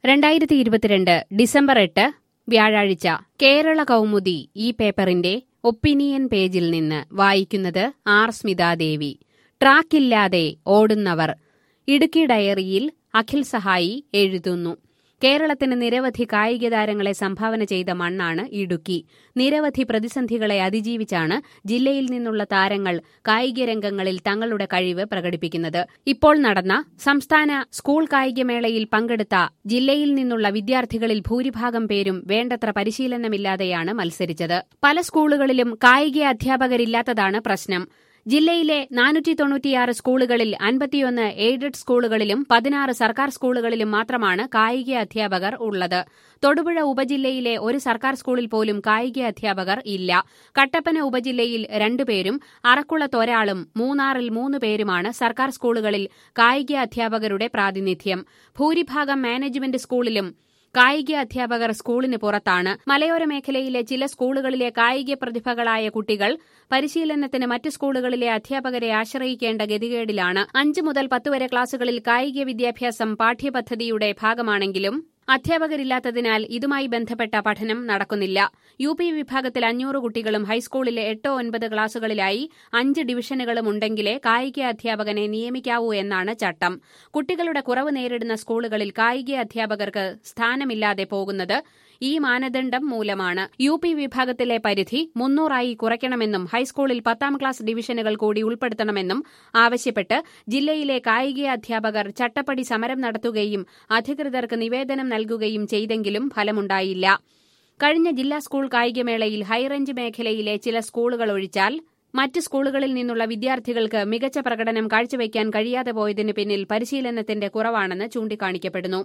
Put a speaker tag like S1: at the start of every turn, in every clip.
S1: രണ്ടായിരത്തി ഇരുപത്തിരണ്ട് ഡിസംബർ എട്ട് വ്യാഴാഴ്ച കേരള കൗമുദി ഈ പേപ്പറിന്റെ ഒപ്പീനിയൻ പേജിൽ നിന്ന് വായിക്കുന്നത് ആർ സ്മിതാദേവി ട്രാക്കില്ലാതെ ഓടുന്നവർ ഇടുക്കി ഡയറിയിൽ അഖിൽ സഹായി എഴുതുന്നു കേരളത്തിന് നിരവധി കായിക താരങ്ങളെ സംഭാവന ചെയ്ത മണ്ണാണ് ഇടുക്കി നിരവധി പ്രതിസന്ധികളെ അതിജീവിച്ചാണ് ജില്ലയിൽ നിന്നുള്ള താരങ്ങൾ കായിക രംഗങ്ങളിൽ തങ്ങളുടെ കഴിവ് പ്രകടിപ്പിക്കുന്നത് ഇപ്പോൾ നടന്ന സംസ്ഥാന സ്കൂൾ കായികമേളയിൽ പങ്കെടുത്ത ജില്ലയിൽ നിന്നുള്ള വിദ്യാർത്ഥികളിൽ ഭൂരിഭാഗം പേരും വേണ്ടത്ര പരിശീലനമില്ലാതെയാണ് മത്സരിച്ചത് പല സ്കൂളുകളിലും കായിക അധ്യാപകരില്ലാത്തതാണ് പ്രശ്നം ജില്ലയിലെ നാനൂറ്റി തൊണ്ണൂറ്റിയാറ് സ്കൂളുകളിൽ അൻപത്തിയൊന്ന് എയ്ഡഡ് സ്കൂളുകളിലും പതിനാറ് സർക്കാർ സ്കൂളുകളിലും മാത്രമാണ് കായിക അധ്യാപകർ ഉള്ളത് തൊടുപുഴ ഉപജില്ലയിലെ ഒരു സർക്കാർ സ്കൂളിൽ പോലും കായിക അധ്യാപകർ ഇല്ല കട്ടപ്പന ഉപജില്ലയിൽ രണ്ടുപേരും അറക്കുളത്ത് ഒരാളും മൂന്നാറിൽ മൂന്ന് പേരുമാണ് സർക്കാർ സ്കൂളുകളിൽ കായിക അധ്യാപകരുടെ പ്രാതിനിധ്യം ഭൂരിഭാഗം മാനേജ്മെന്റ് സ്കൂളിലും കായിക അധ്യാപകർ സ്കൂളിന് പുറത്താണ് മലയോര മേഖലയിലെ ചില സ്കൂളുകളിലെ കായിക പ്രതിഭകളായ കുട്ടികൾ പരിശീലനത്തിന് മറ്റ് സ്കൂളുകളിലെ അധ്യാപകരെ ആശ്രയിക്കേണ്ട ഗതികേടിലാണ് അഞ്ചു മുതൽ പത്ത് വരെ ക്ലാസുകളിൽ കായിക വിദ്യാഭ്യാസം പാഠ്യപദ്ധതിയുടെ ഭാഗമാണെങ്കിലും അധ്യാപകരില്ലാത്തതിനാൽ ഇതുമായി ബന്ധപ്പെട്ട പഠനം നടക്കുന്നില്ല യു പി വിഭാഗത്തിൽ അഞ്ഞൂറ് കുട്ടികളും ഹൈസ്കൂളിലെ എട്ടോ ഒൻപത് ക്ലാസുകളിലായി അഞ്ച് ഡിവിഷനുകളും ഉണ്ടെങ്കിലേ കായിക അധ്യാപകനെ നിയമിക്കാവൂ എന്നാണ് ചട്ടം കുട്ടികളുടെ കുറവ് നേരിടുന്ന സ്കൂളുകളിൽ കായിക അധ്യാപകർക്ക് സ്ഥാനമില്ലാതെ പോകുന്നത് ഈ മാനദണ്ഡം മൂലമാണ് യു പി വിഭാഗത്തിലെ പരിധി മുന്നൂറായി കുറയ്ക്കണമെന്നും ഹൈസ്കൂളിൽ പത്താം ക്ലാസ് ഡിവിഷനുകൾ കൂടി ഉൾപ്പെടുത്തണമെന്നും ആവശ്യപ്പെട്ട് ജില്ലയിലെ കായിക അധ്യാപകർ ചട്ടപ്പടി സമരം നടത്തുകയും അധികൃതർക്ക് നിവേദനം നൽകുകയും ചെയ്തെങ്കിലും ഫലമുണ്ടായില്ല കഴിഞ്ഞ ജില്ലാ സ്കൂൾ കായികമേളയിൽ ഹൈറേഞ്ച് മേഖലയിലെ ചില സ്കൂളുകൾ ഒഴിച്ചാൽ മറ്റ് സ്കൂളുകളിൽ നിന്നുള്ള വിദ്യാർത്ഥികൾക്ക് മികച്ച പ്രകടനം കാഴ്ചവെക്കാൻ കഴിയാതെ പോയതിന് പിന്നിൽ പരിശീലനത്തിന്റെ കുറവാണെന്ന് ചൂണ്ടിക്കാണിക്കപ്പെടുന്നു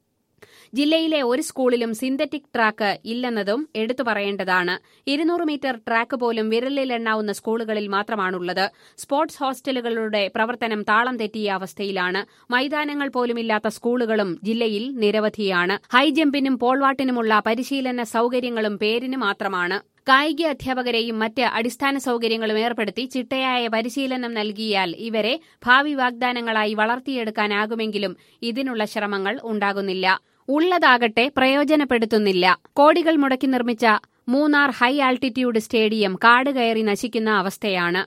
S1: ജില്ലയിലെ ഒരു സ്കൂളിലും സിന്തറ്റിക് ട്രാക്ക് ഇല്ലെന്നതും എടുത്തു പറയേണ്ടതാണ് ഇരുന്നൂറ് മീറ്റർ ട്രാക്ക് പോലും വിരലിലെണ്ണാവുന്ന സ്കൂളുകളിൽ മാത്രമാണുള്ളത് സ്പോർട്സ് ഹോസ്റ്റലുകളുടെ പ്രവർത്തനം താളം തെറ്റിയ അവസ്ഥയിലാണ് മൈതാനങ്ങൾ പോലുമില്ലാത്ത സ്കൂളുകളും ജില്ലയിൽ നിരവധിയാണ് ഹൈജമ്പിനും പോൾവാട്ടിനുമുള്ള പരിശീലന സൌകര്യങ്ങളും പേരിന് മാത്രമാണ് കായിക അധ്യാപകരെയും മറ്റ് അടിസ്ഥാന സൌകര്യങ്ങളും ഏർപ്പെടുത്തി ചിട്ടയായ പരിശീലനം നൽകിയാൽ ഇവരെ ഭാവി വാഗ്ദാനങ്ങളായി വളർത്തിയെടുക്കാനാകുമെങ്കിലും ഇതിനുള്ള ശ്രമങ്ങൾ ഉണ്ടാകുന്നില്ല ഉള്ളതാകട്ടെ പ്രയോജനപ്പെടുത്തുന്നില്ല കോടികൾ മുടക്കി നിർമ്മിച്ച മൂന്നാർ ഹൈ ആൾട്ടിറ്റ്യൂഡ് സ്റ്റേഡിയം കാട് കയറി നശിക്കുന്ന അവസ്ഥയാണ്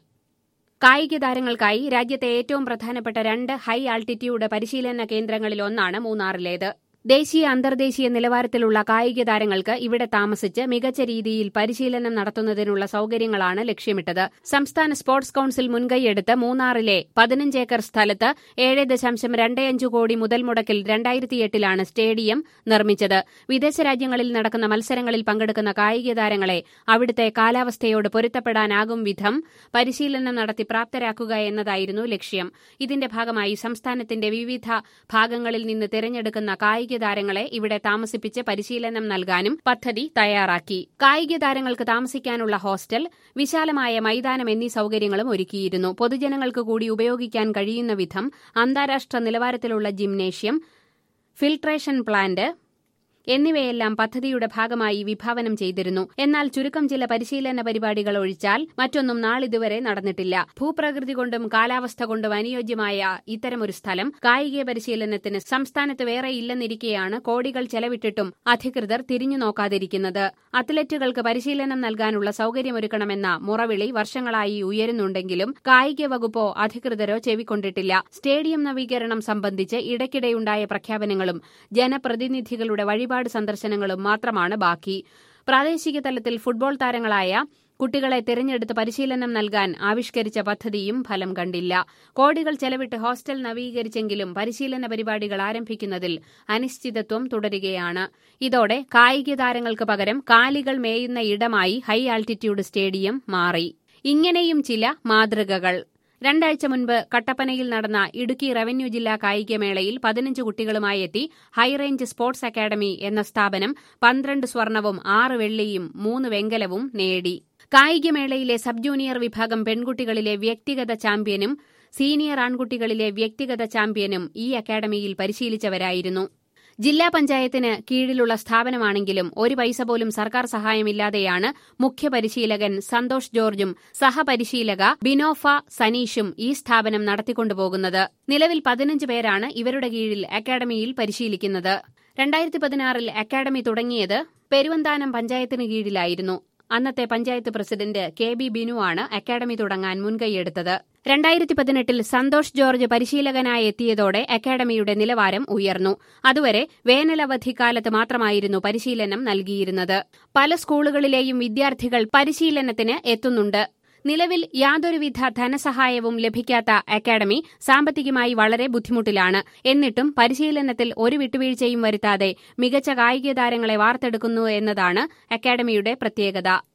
S1: കായിക താരങ്ങൾക്കായി രാജ്യത്തെ ഏറ്റവും പ്രധാനപ്പെട്ട രണ്ട് ഹൈ ആൾട്ടിറ്റ്യൂഡ് പരിശീലന കേന്ദ്രങ്ങളിൽ ഒന്നാണ് മൂന്നാറിലേത് ദേശീയ അന്തർദേശീയ നിലവാരത്തിലുള്ള കായിക താരങ്ങൾക്ക് ഇവിടെ താമസിച്ച് മികച്ച രീതിയിൽ പരിശീലനം നടത്തുന്നതിനുള്ള സൌകര്യങ്ങളാണ് ലക്ഷ്യമിട്ടത് സംസ്ഥാന സ്പോർട്സ് കൌൺസിൽ മുൻകൈയെടുത്ത് മൂന്നാറിലെ പതിനഞ്ച് ഏക്കർ സ്ഥലത്ത് ഏഴ് ദശാംശം രണ്ടേയഞ്ച് കോടി മുതൽ മുടക്കിൽ രണ്ടായിരത്തിയെട്ടിലാണ് സ്റ്റേഡിയം നിർമ്മിച്ചത് വിദേശ രാജ്യങ്ങളിൽ നടക്കുന്ന മത്സരങ്ങളിൽ പങ്കെടുക്കുന്ന കായിക താരങ്ങളെ അവിടുത്തെ കാലാവസ്ഥയോട് പൊരുത്തപ്പെടാനാകും വിധം പരിശീലനം നടത്തി പ്രാപ്തരാക്കുക എന്നതായിരുന്നു ലക്ഷ്യം ഇതിന്റെ ഭാഗമായി സംസ്ഥാനത്തിന്റെ വിവിധ ഭാഗങ്ങളിൽ നിന്ന് തിരഞ്ഞെടുക്കുന്ന കായിക താരങ്ങളെ ഇവിടെ താമസിപ്പിച്ച് പരിശീലനം നൽകാനും പദ്ധതി തയ്യാറാക്കി കായിക താരങ്ങൾക്ക് താമസിക്കാനുള്ള ഹോസ്റ്റൽ വിശാലമായ മൈതാനം എന്നീ സൌകര്യങ്ങളും ഒരുക്കിയിരുന്നു പൊതുജനങ്ങൾക്ക് കൂടി ഉപയോഗിക്കാൻ കഴിയുന്ന വിധം അന്താരാഷ്ട്ര നിലവാരത്തിലുള്ള ജിംനേഷ്യം ഫിൽട്രേഷൻ പ്ലാന്റ് എന്നിവയെല്ലാം പദ്ധതിയുടെ ഭാഗമായി വിഭാവനം ചെയ്തിരുന്നു എന്നാൽ ചുരുക്കം ചില പരിശീലന പരിപാടികൾ ഒഴിച്ചാൽ മറ്റൊന്നും നാളിതുവരെ നടന്നിട്ടില്ല ഭൂപ്രകൃതി കൊണ്ടും കാലാവസ്ഥ കൊണ്ടും അനുയോജ്യമായ ഇത്തരമൊരു സ്ഥലം കായിക പരിശീലനത്തിന് സംസ്ഥാനത്ത് വേറെ ഇല്ലെന്നിരിക്കെയാണ് കോടികൾ ചെലവിട്ടിട്ടും അധികൃതർ തിരിഞ്ഞു നോക്കാതിരിക്കുന്നത് അത്ലറ്റുകൾക്ക് പരിശീലനം നൽകാനുള്ള സൌകര്യമൊരുക്കണമെന്ന മുറവിളി വർഷങ്ങളായി ഉയരുന്നുണ്ടെങ്കിലും കായിക വകുപ്പോ അധികൃതരോ ചെവിക്കൊണ്ടിട്ടില്ല സ്റ്റേഡിയം നവീകരണം സംബന്ധിച്ച് ഇടയ്ക്കിടെയുണ്ടായ പ്രഖ്യാപനങ്ങളും ജനപ്രതിനിധികളുടെ വഴി ഒരുപാട് സന്ദർശനങ്ങളും മാത്രമാണ് ബാക്കി പ്രാദേശിക തലത്തിൽ ഫുട്ബോൾ താരങ്ങളായ കുട്ടികളെ തിരഞ്ഞെടുത്ത് പരിശീലനം നൽകാൻ ആവിഷ്കരിച്ച പദ്ധതിയും ഫലം കണ്ടില്ല കോടികൾ ചെലവിട്ട് ഹോസ്റ്റൽ നവീകരിച്ചെങ്കിലും പരിശീലന പരിപാടികൾ ആരംഭിക്കുന്നതിൽ അനിശ്ചിതത്വം തുടരുകയാണ് ഇതോടെ കായിക താരങ്ങൾക്ക് പകരം കാലികൾ മേയുന്ന ഇടമായി ഹൈ ആൾട്ടിറ്റ്യൂഡ് സ്റ്റേഡിയം മാറി ഇങ്ങനെയും ചില മാതൃകകൾ രണ്ടാഴ്ച മുൻപ് കട്ടപ്പനയിൽ നടന്ന ഇടുക്കി റവന്യൂ ജില്ലാ കായികമേളയിൽ പതിനഞ്ച് കുട്ടികളുമായി എത്തി ഹൈറേഞ്ച് സ്പോർട്സ് അക്കാദമി എന്ന സ്ഥാപനം പന്ത്രണ്ട് സ്വർണവും ആറ് വെള്ളിയും മൂന്ന് വെങ്കലവും നേടി കായികമേളയിലെ സബ് ജൂനിയർ വിഭാഗം പെൺകുട്ടികളിലെ വ്യക്തിഗത ചാമ്പ്യനും സീനിയർ ആൺകുട്ടികളിലെ വ്യക്തിഗത ചാമ്പ്യനും ഈ അക്കാദമിയിൽ പരിശീലിച്ചവരായിരുന്നു ജില്ലാ പഞ്ചായത്തിന് കീഴിലുള്ള സ്ഥാപനമാണെങ്കിലും ഒരു പൈസ പോലും സർക്കാർ സഹായമില്ലാതെയാണ് മുഖ്യ പരിശീലകൻ സന്തോഷ് ജോർജും സഹപരിശീലക ബിനോഫ സനീഷും ഈ സ്ഥാപനം നടത്തിക്കൊണ്ടുപോകുന്നത് നിലവിൽ പതിനഞ്ച് പേരാണ് ഇവരുടെ കീഴിൽ അക്കാദമിയിൽ പരിശീലിക്കുന്നത് രണ്ടായിരത്തി പതിനാറിൽ അക്കാദമി തുടങ്ങിയത് പെരുവന്താനം പഞ്ചായത്തിന് കീഴിലായിരുന്നു അന്നത്തെ പഞ്ചായത്ത് പ്രസിഡന്റ് കെ ബി ബിനുവാണ് അക്കാദമി തുടങ്ങാൻ മുൻകൈയെടുത്തത് രണ്ടായിരത്തി പതിനെട്ടിൽ സന്തോഷ് ജോർജ് പരിശീലകനായി എത്തിയതോടെ അക്കാദമിയുടെ നിലവാരം ഉയർന്നു അതുവരെ വേനലവധിക്കാലത്ത് മാത്രമായിരുന്നു പരിശീലനം നൽകിയിരുന്നത് പല സ്കൂളുകളിലെയും വിദ്യാർത്ഥികൾ പരിശീലനത്തിന് എത്തുന്നുണ്ട് നിലവിൽ യാതൊരുവിധ ധനസഹായവും ലഭിക്കാത്ത അക്കാദമി സാമ്പത്തികമായി വളരെ ബുദ്ധിമുട്ടിലാണ് എന്നിട്ടും പരിശീലനത്തിൽ ഒരു വിട്ടുവീഴ്ചയും വരുത്താതെ മികച്ച കായിക താരങ്ങളെ വാർത്തെടുക്കുന്നു എന്നതാണ് അക്കാദമിയുടെ പ്രത്യേകത